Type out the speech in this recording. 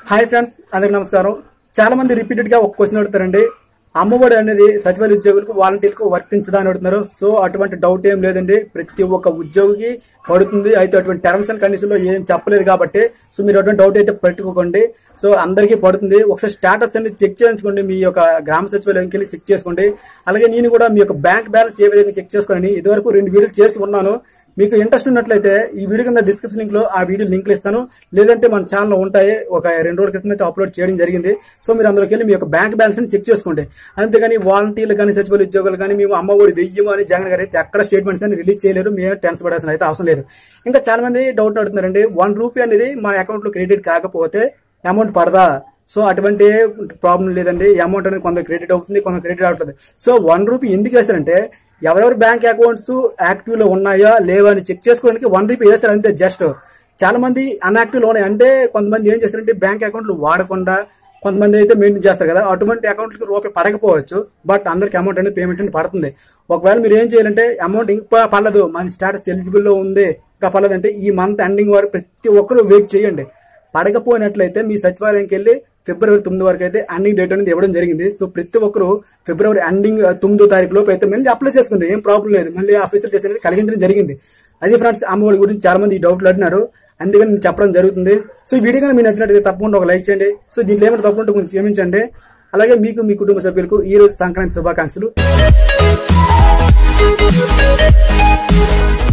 hi friends అందరికి నమస్కారం చాలా మంది రిపీటెడ్ గా ఒక క్వశ్చన్ అడుగుతారండి అమ్మఒడి అనేది సచివాలయ ఉద్యోగులకు వాలంటీర్లకు వర్తించదా అని అడుగుతున్నారు సో అటువంటి డౌట్ ఏం లేదండి ప్రతి ఒక్క ఉద్యోగికి పడుతుంది అయితే అటువంటి టర్మ్స్ అండ్ కండిషన్ లో ఏం చెప్పలేదు కాబట్టి సో మీరు అటువంటి డౌట్ అయితే పెట్టుకోకండి సో అందరికీ పడుతుంది ఒకసారి స్టేటస్ అనేది చెక్ చేయించుకోండి మీ యొక్క గ్రామ సచివాలయంకి వెళ్ళి చెక్ చేసుకోండి అలాగే నేను కూడా మీ యొక్క బ్యాంక్ బ్యాలెన్స్ ఏ విధంగా చెక్ చేసుకోండి ఇదివరకు రెండు వీడియోలు చేసి ఉన్నాను మీకు ఇంట్రెస్ట్ ఉన్నట్లయితే ఈ వీడియో కింద డిస్క్రిప్షన్ లింక్ లో ఆ వీడియో లింక్లు ఇస్తాను లేదంటే మన ఛానల్ ఉంటాయి ఒక రెండు రోజుల క్రితం అయితే అప్లోడ్ చేయడం జరిగింది సో మీరు అందులోకి వెళ్ళి మీ యొక్క బ్యాంక్ బ్యాలెన్స్ ని చెక్ చేసుకోండి అంతేగాని వాలంటీర్లు కానీ సచివాలయ ఉద్యోగులు కానీ మేము అమ్మ ఒడి వెయ్యము అని జగన్ గారు అయితే ఎక్కడ స్టేట్మెంట్స్ అని రిలీజ్ చేయలేరు మేము టెన్షన్ పడాల్సిన అయితే అవసరం లేదు ఇంకా చాలా మంది డౌట్ అడుగుతున్నారండి వన్ రూపీ అనేది మన అకౌంట్ లో క్రెడిట్ కాకపోతే అమౌంట్ పడదా సో అటువంటి ప్రాబ్లం లేదండి ఈ అమౌంట్ అనేది కొంత క్రెడిట్ అవుతుంది కొంత క్రెడిట్ అవుతుంది సో వన్ రూపీ ఎందుకు వేస్తారంటే ఎవరెవరు బ్యాంక్ అకౌంట్స్ యాక్టివ్ లో ఉన్నాయా లేవా అని చెక్ చేసుకోవడానికి వన్ రూపీ వేస్తారు అంతే జస్ట్ చాలా మంది అన్యాక్టివ్ లో ఉన్నాయి అంటే కొంతమంది ఏం చేస్తారంటే బ్యాంక్ అకౌంట్లు వాడకుండా కొంతమంది అయితే మెయింటైన్ చేస్తారు కదా అటువంటి అకౌంట్కి రూపాయి పడకపోవచ్చు బట్ అందరికి అమౌంట్ అనేది పేమెంట్ అనేది పడుతుంది ఒకవేళ మీరు ఏం చేయాలంటే అమౌంట్ ఇంకా పడలేదు మన స్టాటస్ ఎలిజిబుల్ లో ఉంది ఇంకా పడలేదంటే ఈ మంత్ ఎండింగ్ వరకు ప్రతి ఒక్కరు వెయిట్ చేయండి పడకపోయినట్లయితే మీ సచివాలయంకి వెళ్ళి ఫిబ్రవరి తొమ్మిది వరకు అయితే ఎండింగ్ డేట్ అనేది ఇవ్వడం జరిగింది సో ప్రతి ఒక్కరు ఫిబ్రవరి ఎండింగ్ తొమ్మిదో తారీఖు లోపు అయితే మళ్ళీ అప్లై చేసుకుంది ఏం ప్రాబ్లం లేదు మళ్ళీ ఆఫీసర్ చేసి అనేది కలిగించడం జరిగింది అది ఫ్రెండ్స్ అమ్మఒడి గురించి చాలా మంది ఈ డౌట్లు అడినారు అందుకని నేను చెప్పడం జరుగుతుంది సో ఈ వీడియో కనుక మీకు నచ్చినట్లయితే తప్పకుండా ఒక లైక్ చేయండి సో దీంట్లో ఏమైనా తప్పకుండా కొంచెం క్షమించండి అలాగే మీకు మీ కుటుంబ సభ్యులకు ఈ రోజు సంక్రాంతి శుభాకాంక్షలు